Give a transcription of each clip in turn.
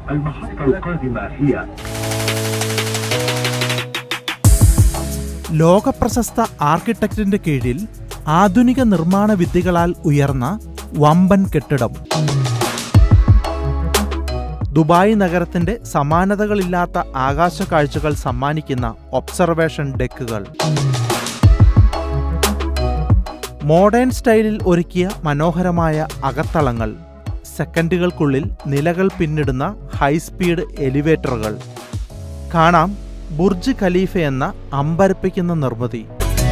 المحطة القادمة هي ലോകപ്രശസ്ത ആർക്കിടെക്റ്റിന്റെ കീഴിൽ ആധുനിക നിർമ്മാണ വിദ്യകളാൽ ഉയർന്ന വമ്പൻ കെട്ടിടം ദുബായ് നഗരത്തിന്റെ സമാനതകളില്ലാത്ത ആകാശ കാഴ്ചകൾ സമ്മാനിക്കുന്ന ഒബ്സർവേഷൻ ഡെക്കുകൾ മോഡേൺ സ്റ്റൈലിൽ ഒരുക്കിയ മനോഹരമായ അകത്തളങ്ങൾ സെക്കൻഡുകൾക്കുള്ളിൽ നിലകൾ പിന്നിടുന്ന ഹൈസ്പീഡ് എലിവേറ്ററുകൾ കാണാം ബുർജ് ഖലീഫ എന്ന അമ്പരപ്പിക്കുന്ന നിർമ്മിതി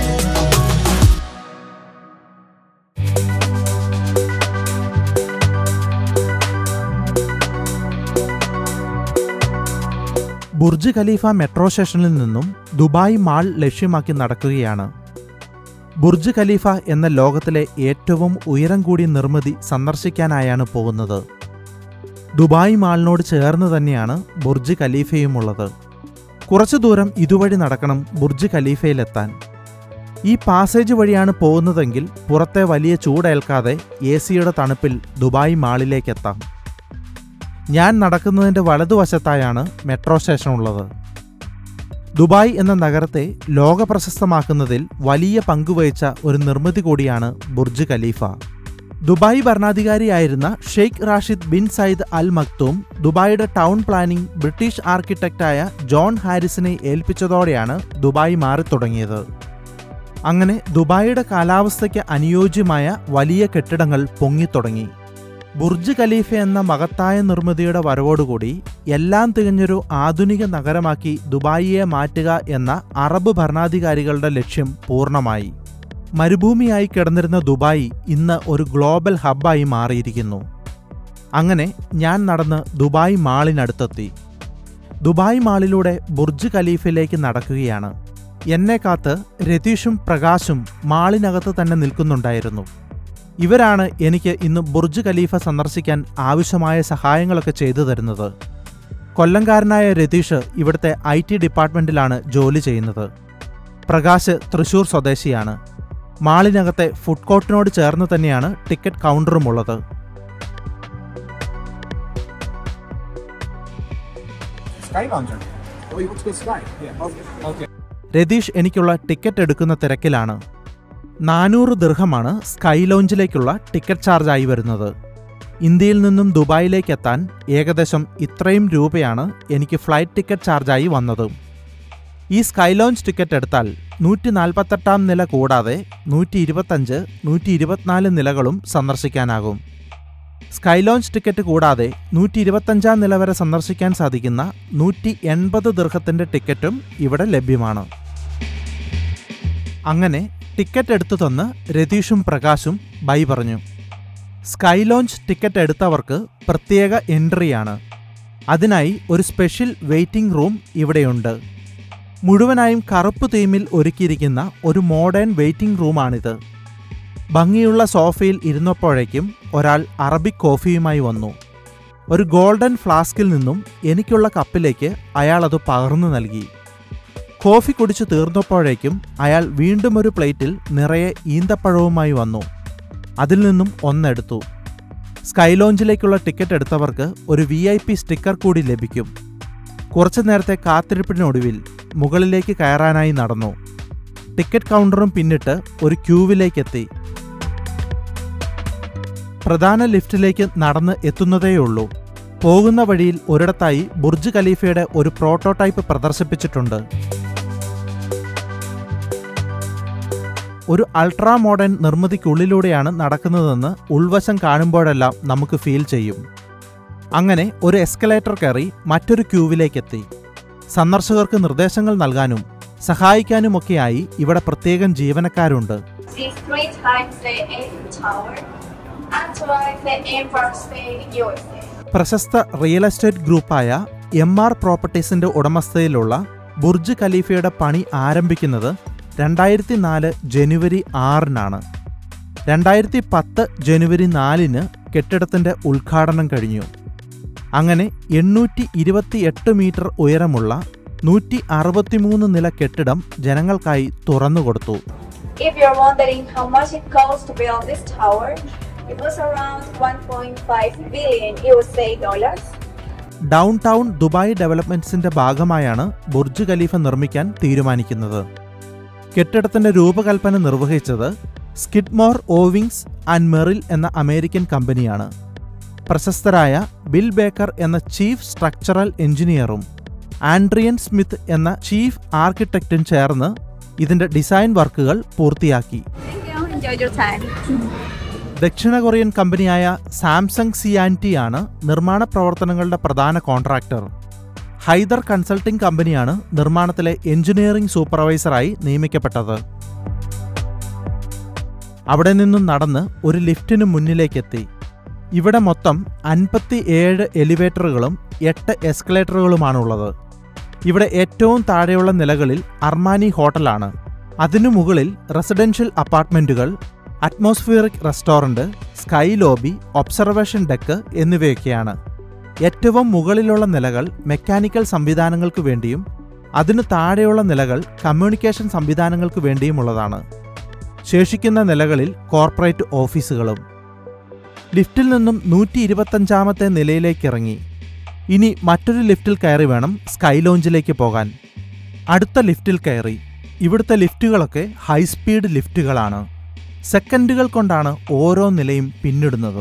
ബുർജ് ഖലീഫ മെട്രോ സ്റ്റേഷനിൽ നിന്നും ദുബായ് മാൾ ലക്ഷ്യമാക്കി നടക്കുകയാണ് ബുർജ് ഖലീഫ എന്ന ലോകത്തിലെ ഏറ്റവും ഉയരം കൂടിയ നിർമ്മിതി സന്ദർശിക്കാനായാണ് പോകുന്നത് ദുബായ് മാളിനോട് ചേർന്ന് തന്നെയാണ് ബുർജ് ഖലീഫയുമുള്ളത് കുറച്ചു ദൂരം ഇതുവഴി നടക്കണം ബുർജ് ഖലീഫയിലെത്താൻ ഈ പാസേജ് വഴിയാണ് പോകുന്നതെങ്കിൽ പുറത്തെ വലിയ ചൂടേൽക്കാതെ എ സിയുടെ തണുപ്പിൽ ദുബായ് മാളിലേക്കെത്താം ഞാൻ നടക്കുന്നതിൻ്റെ വലതുവശത്തായാണ് മെട്രോ സ്റ്റേഷൻ ഉള്ളത് ദുബായ് എന്ന നഗരത്തെ ലോകപ്രശസ്തമാക്കുന്നതിൽ വലിയ പങ്കുവഹിച്ച ഒരു നിർമ്മിതി കൂടിയാണ് ബുർജ് ഖലീഫ ദുബായ് ഭരണാധികാരിയായിരുന്ന Sheikh Rashid bin Saeed Al Maktoum ദുബായിയുടെ ടൗൺ പ്ലാനിംഗ് ബ്രിട്ടീഷ് ആർക്കിടെക്റ്റായ ജോൺ ഹാരിസിനെ ഏൽപ്പിച്ചതോടെയാണ് ദുബായ് മാറിത്തുടങ്ങിയത് അങ്ങനെ ദുബായിയുടെ കാലാവസ്ഥയ്ക്ക് അനുയോജ്യമായ വലിയ കെട്ടിടങ്ങൾ പൊങ്ങിത്തുടങ്ങി ബുർജ് ഖലീഫ എന്ന മഹത്തായ നിർമ്മിതിയുടെ വരവോടുകൂടി എല്ലാം തികഞ്ഞൊരു ആധുനിക നഗരമാക്കി ദുബായിയെ മാറ്റുക എന്ന അറബ് ഭരണാധികാരികളുടെ ലക്ഷ്യം പൂർണ്ണമായി മരുഭൂമിയായി കിടന്നിരുന്ന ദുബായ് ഇന്ന് ഒരു ഗ്ലോബൽ ഹബ്ബായി മാറിയിരിക്കുന്നു അങ്ങനെ ഞാൻ നടന്ന് ദുബായ് മാളിനടുത്തെത്തി ദുബായ് മാളിലൂടെ ബുർജ് ഖലീഫിലേക്ക് നടക്കുകയാണ് എന്നെ കാത്ത് രതീഷും പ്രകാശും മാളിനകത്ത് തന്നെ നിൽക്കുന്നുണ്ടായിരുന്നു ഇവരാണ് എനിക്ക് ഇന്ന് ബുർജ് ഖലീഫ സന്ദർശിക്കാൻ ആവശ്യമായ സഹായങ്ങളൊക്കെ ചെയ്തു തരുന്നത് കൊല്ലംകാരനായ രതീഷ് ഇവിടുത്തെ ഐ ടി ഡിപ്പാർട്ട്മെന്റിലാണ് ജോലി ചെയ്യുന്നത് പ്രകാശ് തൃശൂർ സ്വദേശിയാണ് മാളിനകത്തെ ഫുഡ് കോർട്ടിനോട് ചേർന്ന് തന്നെയാണ് ടിക്കറ്റ് കൗണ്ടറും ഉള്ളത് Sky Lounge. Oh, you want to go Sky? Yeah. Okay. Okay. Ratheesh എനിക്കുള്ള ടിക്കറ്റ് എടുക്കുന്ന തിരക്കിലാണ് നാനൂറ് ദീർഘമാണ് സ്കൈ ലോഞ്ചിലേക്കുള്ള ടിക്കറ്റ് ചാർജായി വരുന്നത് ഇന്ത്യയിൽ നിന്നും ദുബായിലേക്ക് എത്താൻ ഏകദേശം ഇത്രയും രൂപയാണ് എനിക്ക് ഫ്ലൈറ്റ് ടിക്കറ്റ് ചാർജായി വന്നത് ഈ സ്കൈ ലോഞ്ച് ടിക്കറ്റ് എടുത്താൽ നൂറ്റി നാൽപ്പത്തെട്ടാം നില കൂടാതെ നൂറ്റി ഇരുപത്തഞ്ച് നൂറ്റി ഇരുപത്തിനാല് നിലകളും സന്ദർശിക്കാനാകും സ്കൈ ലോഞ്ച് ടിക്കറ്റ് കൂടാതെ നൂറ്റി ഇരുപത്തഞ്ചാം നില വരെ സന്ദർശിക്കാൻ സാധിക്കുന്ന നൂറ്റി എൺപത് ദീർഘത്തിൻ്റെ ടിക്കറ്റും ഇവിടെ ലഭ്യമാണ് അങ്ങനെ ടിക്കറ്റ് എടുത്തു തന്ന് രതീഷും പ്രകാശും ബൈ പറഞ്ഞു സ്കൈ ലോഞ്ച് ടിക്കറ്റ് എടുത്തവർക്ക് പ്രത്യേക എൻട്രിയാണ് അതിനായി ഒരു സ്പെഷ്യൽ വെയിറ്റിംഗ് റൂം ഇവിടെയുണ്ട് മുഴുവനായും കറുപ്പ് തീമിൽ ഒരുക്കിയിരിക്കുന്ന ഒരു മോഡേൺ വെയിറ്റിംഗ് റൂമാണിത് ഭംഗിയുള്ള സോഫയിൽ ഇരുന്നപ്പോഴേക്കും ഒരാൾ അറബിക് കോഫിയുമായി വന്നു ഒരു ഗോൾഡൻ ഫ്ലാസ്കിൽ നിന്നും എനിക്കുള്ള കപ്പിലേക്ക് അയാൾ അത് പകർന്നു നൽകി കോഫി കുടിച്ചു തീർന്നപ്പോഴേക്കും അയാൾ വീണ്ടും ഒരു പ്ലേറ്റിൽ നിറയെ ഈന്തപ്പഴവുമായി വന്നു അതിൽ നിന്നും ഒന്നെടുത്തു സ്കൈ ലോഞ്ചിലേക്കുള്ള ടിക്കറ്റ് എടുത്തവർക്ക് ഒരു വി ഐ പി സ്റ്റിക്കർ കൂടി ലഭിക്കും കുറച്ചു നേരത്തെ കാത്തിരിപ്പിനൊടുവിൽ മുകളിലേക്ക് കയറാനായി നടന്നു ടിക്കറ്റ് കൗണ്ടറും പിന്നിട്ട് ഒരു ക്യൂവിലേക്കെത്തി പ്രധാന ലിഫ്റ്റിലേക്ക് നടന്ന് എത്തുന്നതേയുള്ളൂ പോകുന്ന വഴിയിൽ ഒരിടത്തായി ബുർജ് ഖലീഫയുടെ ഒരു പ്രോട്ടോടൈപ്പ് പ്രദർശിപ്പിച്ചിട്ടുണ്ട് ഒരു അൾട്രാ മോഡേൺ നിർമ്മിതിക്കുള്ളിലൂടെയാണ് നടക്കുന്നതെന്ന് ഉൾവശം കാണുമ്പോഴെല്ലാം നമുക്ക് ഫീൽ ചെയ്യും അങ്ങനെ ഒരു എസ്കലേറ്റർ കയറി മറ്റൊരു ക്യൂവിലേക്കെത്തി സന്ദർശകർക്ക് നിർദ്ദേശങ്ങൾ നൽകാനും സഹായിക്കാനുമൊക്കെയായി ഇവിടെ പ്രത്യേകം ജീവനക്കാരുണ്ട് See three times the Eiffel Tower and twice the Empire State USA. പ്രശസ്ത റിയൽ എസ്റ്റേറ്റ് ഗ്രൂപ്പായ എം ആർ പ്രോപ്പർട്ടീസിന്റെ ഉടമസ്ഥതയിലുള്ള ബുർജ് ഖലീഫയുടെ പണി ആരംഭിക്കുന്നത് രണ്ടായിരത്തി നാല് ജനുവരി ആറിനാണ് രണ്ടായിരത്തി പത്ത് ജനുവരി നാലിന് കെട്ടിടത്തിന്റെ ഉദ്ഘാടനം കഴിഞ്ഞു അങ്ങനെ എണ്ണൂറ്റി ഇരുപത്തിയെട്ട് മീറ്റർ ഉയരമുള്ള നൂറ്റി അറുപത്തിമൂന്ന് നില കെട്ടിടം ജനങ്ങൾക്കായി തുറന്നുകൊടുത്തു If you're wondering how much it cost to build this tower, it was around 1.5 billion USA dollars. Downtown Dubai ഡെവലപ്മെന്റ്സിന്റെ ഭാഗമായാണ് ബുർജ് ഖലീഫ നിർമ്മിക്കാൻ തീരുമാനിക്കുന്നത് കെട്ടിടത്തിന്റെ രൂപകൽപ്പന നിർവഹിച്ചത് സ്കിഡ്മോർ ഓവിങ്സ് ആൻഡ് മെറിൽ എന്ന അമേരിക്കൻ കമ്പനിയാണ് പ്രശസ്തരായ ബിൽ ബേക്കർ എന്ന ചീഫ് സ്ട്രക്ചറൽ എഞ്ചിനീയറും ആൻഡ്രിയൻ സ്മിത്ത് എന്ന ചീഫ് ആർക്കിടെക്റ്റും ചേർന്ന് ഇതിന്റെ ഡിസൈൻ വർക്കുകൾ പൂർത്തിയാക്കി Thank you. Enjoy your time. ദക്ഷിണ കൊറിയൻ കമ്പനിയായ സാംസങ് സിയാൻറ്റി ആണ് നിർമ്മാണ പ്രവർത്തനങ്ങളുടെ പ്രധാന കോൺട്രാക്ടർ ഹൈദർ കൺസൾട്ടിംഗ് കമ്പനിയാണ് നിർമ്മാണത്തിലെ എഞ്ചിനീയറിംഗ് സൂപ്പർവൈസറായി നിയമിക്കപ്പെട്ടത് അവിടെ നിന്നും നടന്ന് ഒരു ലിഫ്റ്റിന് മുന്നിലേക്കെത്തി ഇവിടെ മൊത്തം അൻപത്തി ഏഴ് എലിവേറ്ററുകളും എട്ട് എസ്കലേറ്ററുകളുമാണുള്ളത് ഇവിടെ ഏറ്റവും താഴെയുള്ള നിലകളിൽ അർമാനി ഹോട്ടലാണ് അതിനു മുകളിൽ റെസിഡൻഷ്യൽ അപ്പാർട്ട്മെന്റുകൾ atmospheric restaurant sky lobby observation deck എന്നിവയൊക്കെയാണ് ഏറ്റവും മുകളിലുള്ള നിലകൾ മെക്കാനിക്കൽ സംവിധാനങ്ങൾക്ക് വേണ്ടിയും അതിനു താഴെയുള്ള നിലകൾ കമ്മ്യൂണിക്കേഷൻ സംവിധാനങ്ങൾക്ക് വേണ്ടിയുമുള്ളതാണ് ശേഷിക്കുന്ന നിലകളിൽ കോർപ്പറേറ്റ് ഓഫീസുകളും ലിഫ്റ്റിൽ നിന്നും നൂറ്റി ഇരുപത്തഞ്ചാമത്തെ നിലയിലേക്ക് ഇറങ്ങി ഇനി മറ്റൊരു ലിഫ്റ്റിൽ കയറി വേണം സ്കൈ ലോഞ്ചിലേക്ക് പോകാൻ അടുത്ത ലിഫ്റ്റിൽ കയറി ഇവിടുത്തെ ലിഫ്റ്റുകളൊക്കെ ഹൈസ്പീഡ് ലിഫ്റ്റുകളാണ് സെക്കൻഡുകൾ കൊണ്ടാണ് ഓരോ നിലയും പിന്നിടുന്നത്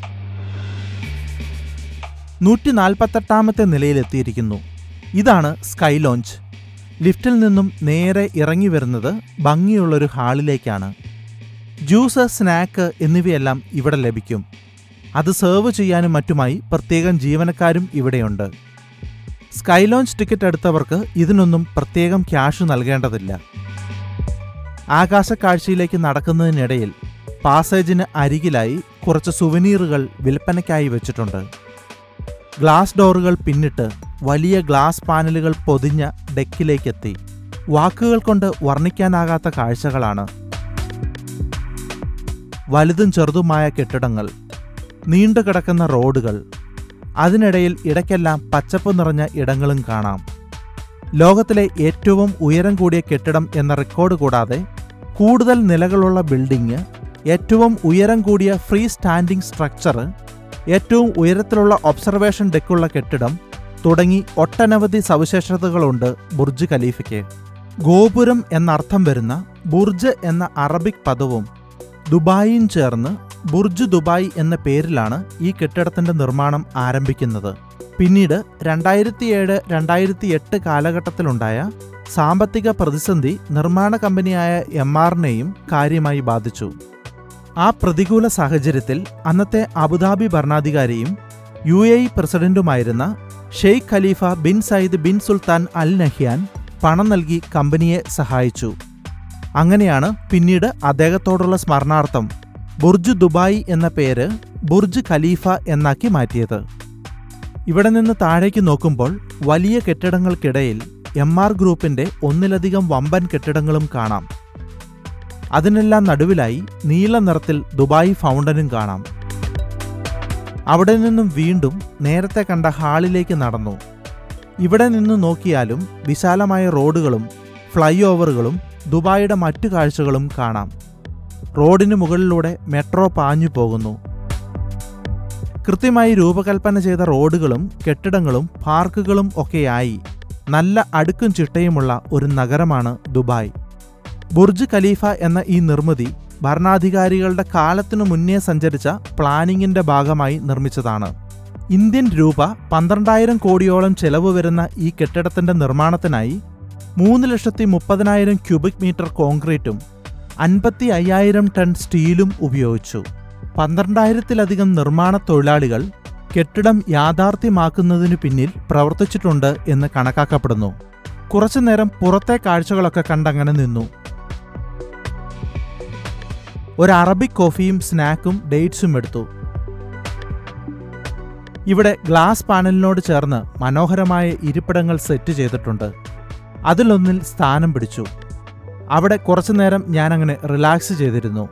നൂറ്റി നാൽപ്പത്തെട്ടാമത്തെ നിലയിലെത്തിയിരിക്കുന്നു ഇതാണ് സ്കൈ ലോഞ്ച് ലിഫ്റ്റിൽ നിന്നും നേരെ ഇറങ്ങി വരുന്നത് ഭംഗിയുള്ളൊരു ഹാളിലേക്കാണ് ജ്യൂസ് സ്നാക്ക് എന്നിവയെല്ലാം ഇവിടെ ലഭിക്കും അത് സെർവ് ചെയ്യാനും മറ്റുമായി പ്രത്യേകം ജീവനക്കാരും ഇവിടെയുണ്ട് സ്കൈ ലോഞ്ച് ടിക്കറ്റ് എടുത്തവർക്ക് ഇതിനൊന്നും പ്രത്യേകം ക്യാഷ് നൽകേണ്ടതില്ല ആകാശക്കാഴ്ചയിലേക്ക് നടക്കുന്നതിനിടയിൽ പാസേജിന് അരികിലായി കുറച്ച് സുവനീറുകൾ വിൽപ്പനയ്ക്കായി വെച്ചിട്ടുണ്ട് ഗ്ലാസ് ഡോറുകൾ പിന്നിട്ട് വലിയ ഗ്ലാസ് പാനലുകൾ പൊതിഞ്ഞ ഡെക്കിലേക്കെത്തി വാക്കുകൾ കൊണ്ട് വർണ്ണിക്കാനാകാത്ത കാഴ്ചകളാണ് വലുതും ചെറുതുമായ കെട്ടിടങ്ങൾ നീണ്ടുകിടക്കുന്ന റോഡുകൾ അതിനിടയിൽ ഇടയ്ക്കെല്ലാം പച്ചപ്പ് നിറഞ്ഞ ഇടങ്ങളും കാണാം ലോകത്തിലെ ഏറ്റവും ഉയരം കൂടിയ കെട്ടിടം എന്ന റെക്കോർഡ് കൂടാതെ കൂടുതൽ നിലകളുള്ള ബിൽഡിംഗ് ഏറ്റവും ഉയരം കൂടിയ ഫ്രീ സ്റ്റാൻഡിംഗ് സ്ട്രക്ചർ ഏറ്റവും ഉയരത്തിലുള്ള ഒബ്സർവേഷൻ ഡെക്കുള്ള കെട്ടിടം തുടങ്ങി ഒട്ടനവധി സവിശേഷതകളുണ്ട് ബുർജ് ഖലീഫയ്ക്ക് ഗോപുരം എന്നർത്ഥം വരുന്ന ബുർജ് എന്ന അറബിക് പദവും ദുബായും ചേർന്ന് ബുർജ് ദുബായ് എന്ന പേരിലാണ് ഈ കെട്ടിടത്തിന്റെ നിർമ്മാണം ആരംഭിക്കുന്നത് പിന്നീട് രണ്ടായിരത്തിയേഴ് രണ്ടായിരത്തി എട്ട് കാലഘട്ടത്തിലുണ്ടായ സാമ്പത്തിക പ്രതിസന്ധി നിർമ്മാണ കമ്പനിയായ എം ആറിനെയും കാര്യമായി ബാധിച്ചു ആ പ്രതികൂല സാഹചര്യത്തിൽ അന്നത്തെ അബുദാബി ഭരണാധികാരിയും യു എ ഇ പ്രസിഡന്റുമായിരുന്ന Sheikh Khalifa bin Zayed bin Sultan Al Nahyan പണം നൽകി കമ്പനിയെ സഹായിച്ചു അങ്ങനെയാണ് പിന്നീട് അദ്ദേഹത്തോടുള്ള സ്മരണാർത്ഥം ബുർജ് ദുബായ് എന്ന പേര് ബുർജ് ഖലീഫ എന്നാക്കി മാറ്റിയത് ഇവിടെ നിന്ന് താഴേക്ക് നോക്കുമ്പോൾ വലിയ കെട്ടിടങ്ങൾക്കിടയിൽ എം ആർ ഗ്രൂപ്പിന്റെ ഒന്നിലധികം വമ്പൻ കെട്ടിടങ്ങളും കാണാം അതിനെല്ലാം നടുവിലായി നീല നിറത്തിൽ ദുബായ് ഫൗണ്ടനും കാണാം അവിടെ നിന്നും വീണ്ടും നേരത്തെ കണ്ട ഹാളിലേക്ക് നടന്നു ഇവിടെ നിന്ന് നോക്കിയാലും വിശാലമായ റോഡുകളും ഫ്ലൈ ഓവറുകളും ദുബായിയുടെ മറ്റു കാഴ്ചകളും കാണാം റോഡിന് മുകളിലൂടെ മെട്രോ പാഞ്ഞു പോകുന്നു കൃത്യമായി രൂപകൽപ്പന ചെയ്ത റോഡുകളും കെട്ടിടങ്ങളും പാർക്കുകളും ഒക്കെയായി നല്ല അടുക്കും ചിട്ടയുമുള്ള ഒരു നഗരമാണ് ദുബായ് ബുർജ് ഖലീഫ എന്ന ഈ നിർമ്മിതി ഭരണാധികാരികളുടെ കാലത്തിനു മുന്നേ സഞ്ചരിച്ച പ്ലാനിങ്ങിന്റെ ഭാഗമായി നിർമ്മിച്ചതാണ് ഇന്ത്യൻ രൂപ പന്ത്രണ്ടായിരം കോടിയോളം ചെലവ് വരുന്ന ഈ കെട്ടിടത്തിന്റെ നിർമ്മാണത്തിനായി മൂന്ന് ലക്ഷത്തി മുപ്പതിനായിരം ക്യൂബിക് മീറ്റർ കോൺക്രീറ്റും അൻപത്തി അയ്യായിരം ടൺ സ്റ്റീലും ഉപയോഗിച്ചു പന്ത്രണ്ടായിരത്തിലധികം നിർമ്മാണ തൊഴിലാളികൾ കെട്ടിടം യാഥാർത്ഥ്യമാക്കുന്നതിനു പിന്നിൽ പ്രവർത്തിച്ചിട്ടുണ്ട് എന്ന് കണക്കാക്കപ്പെടുന്നു കുറച്ചുനേരം പുറത്തെ കാഴ്ചകളൊക്കെ കണ്ടങ്ങനെ നിന്നു ഒരു അറബിക് കോഫിയും സ്നാക്കും ഡേറ്റ്സും എടുത്തു ഇവിടെ ഗ്ലാസ് പാനലിനോട് ചേർന്ന് മനോഹരമായ ഇരിപ്പിടങ്ങൾ സെറ്റ് ചെയ്തിട്ടുണ്ട് അതിലൊന്നിൽ സ്ഥാനം പിടിച്ചു അവിടെ കുറച്ചുനേരം ഞാനങ്ങനെ റിലാക്സ് ചെയ്തിരുന്നു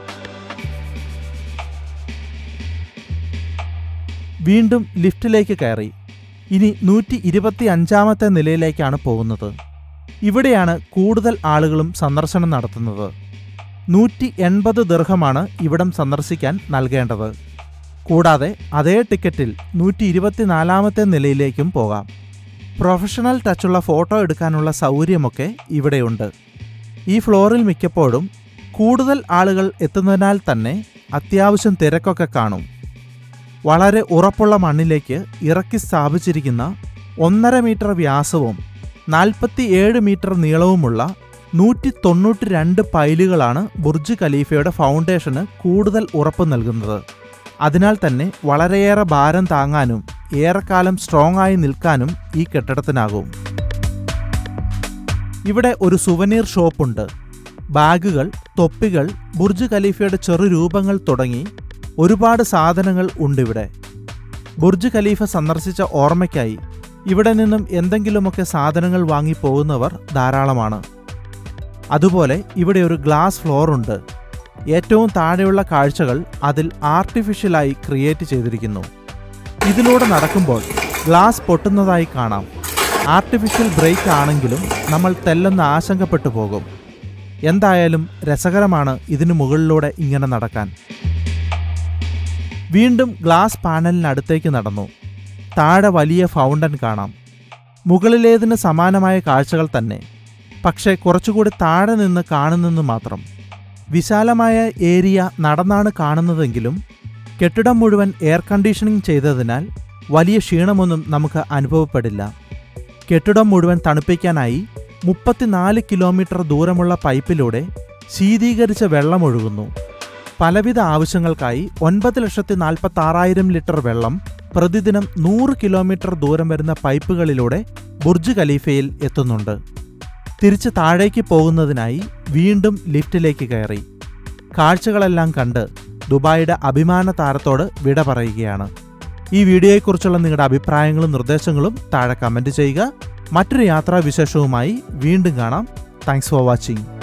വീണ്ടും ലിഫ്റ്റിലേക്ക് കയറി ഇനി നൂറ്റി ഇരുപത്തി അഞ്ചാമത്തെ നിലയിലേക്കാണ് പോകുന്നത് ഇവിടെയാണ് കൂടുതൽ ആളുകളും സന്ദർശനം നടത്തുന്നത് നൂറ്റി എൺപത് ദീർഘമാണ് ഇവിടം സന്ദർശിക്കാൻ നൽകേണ്ടത് കൂടാതെ അതേ ടിക്കറ്റിൽ നൂറ്റി ഇരുപത്തിനാലാമത്തെ നിലയിലേക്കും പോകാം പ്രൊഫഷണൽ ടച്ചുള്ള ഫോട്ടോ എടുക്കാനുള്ള സൗകര്യമൊക്കെ ഇവിടെയുണ്ട് ഈ ഫ്ലോറിൽ മിക്കപ്പോഴും കൂടുതൽ ആളുകൾ എത്തുന്നതിനാൽ തന്നെ അത്യാവശ്യം തിരക്കൊക്കെ കാണും വളരെ ഉറപ്പുള്ള മണ്ണിലേക്ക് ഇറക്കി സ്ഥാപിച്ചിരിക്കുന്ന ഒന്നര മീറ്റർ വ്യാസവും നാൽപ്പത്തി ഏഴ് മീറ്റർ നീളവുമുള്ള നൂറ്റി തൊണ്ണൂറ്റി രണ്ട് പൈലുകളാണ് ബുർജ് ഖലീഫയുടെ ഫൗണ്ടേഷന് കൂടുതൽ ഉറപ്പ് നൽകുന്നത് അതിനാൽ തന്നെ വളരെയേറെ ഭാരം താങ്ങാനും ഏറെക്കാലം സ്ട്രോങ് ആയി നിൽക്കാനും ഈ കെട്ടിടത്തിനാകും ഇവിടെ ഒരു സുവനീർ ഷോപ്പുണ്ട് ബാഗുകൾ തൊപ്പികൾ ബുർജ് ഖലീഫയുടെ ചെറു രൂപങ്ങൾ തുടങ്ങി ഒരുപാട് സാധനങ്ങൾ ഉണ്ടിവിടെ ബുർജ് ഖലീഫ സന്ദർശിച്ച ഓർമ്മയ്ക്കായി ഇവിടെ നിന്നും എന്തെങ്കിലുമൊക്കെ സാധനങ്ങൾ വാങ്ങി പോകുന്നവർ ധാരാളമാണ് അതുപോലെ ഇവിടെ ഒരു ഗ്ലാസ് ഫ്ലോർ ഉണ്ട് ഏറ്റവും താഴെയുള്ള കാഴ്ചകൾ അതിൽ ആർട്ടിഫിഷ്യലായി ക്രിയേറ്റ് ചെയ്തിരിക്കുന്നു ഇതിലൂടെ നടക്കുമ്പോൾ ഗ്ലാസ് പൊട്ടുന്നതായി കാണാം ആർട്ടിഫിഷ്യൽ ബ്രേക്ക് ആണെങ്കിലും നമ്മൾ തെല്ലെന്ന് ആശങ്കപ്പെട്ടു പോകും എന്തായാലും രസകരമാണ് ഇതിനു മുകളിലൂടെ ഇങ്ങനെ നടക്കാൻ വീണ്ടും ഗ്ലാസ് പാനലിനടുത്തേക്ക് നടന്നു താഴെ വലിയ ഫൗണ്ടൻ കാണാം മുകളിലേതിന് സമാനമായ കാഴ്ചകൾ തന്നെ പക്ഷേ കുറച്ചുകൂടി താഴെ നിന്ന് കാണുന്നെന്ന് മാത്രം വിശാലമായ ഏരിയ നടന്നാണ് കാണുന്നതെങ്കിലും കെട്ടിടം മുഴുവൻ എയർ കണ്ടീഷനിങ് ചെയ്തതിനാൽ വലിയ ക്ഷീണമൊന്നും നമുക്ക് അനുഭവപ്പെടില്ല കെട്ടിടം മുഴുവൻ തണുപ്പിക്കാനായി മുപ്പത്തിനാല് കിലോമീറ്റർ ദൂരമുള്ള പൈപ്പിലൂടെ ശീതീകരിച്ച വെള്ളമൊഴുകുന്നു പലവിധ ആവശ്യങ്ങൾക്കായി ഒൻപത് ലക്ഷത്തി നാൽപ്പത്തി ആറായിരം ലിറ്റർ വെള്ളം പ്രതിദിനം നൂറ് കിലോമീറ്റർ ദൂരം വരുന്ന പൈപ്പുകളിലൂടെ ബുർജ് ഖലീഫയിൽ എത്തുന്നുണ്ട് തിരിച്ച് താഴേക്ക് പോകുന്നതിനായി വീണ്ടും ലിഫ്റ്റിലേക്ക് കയറി കാഴ്ചകളെല്ലാം കണ്ട് ദുബായിയുടെ അഭിമാന താരത്തോട് വിട പറയുകയാണ് ഈ വീഡിയോയെക്കുറിച്ചുള്ള നിങ്ങളുടെ അഭിപ്രായങ്ങളും നിർദ്ദേശങ്ങളും താഴെ കമൻറ്റ് ചെയ്യുക മറ്റൊരു യാത്രാ വിശേഷവുമായി വീണ്ടും കാണാം താങ്ക്സ് ഫോർ വാച്ചിങ്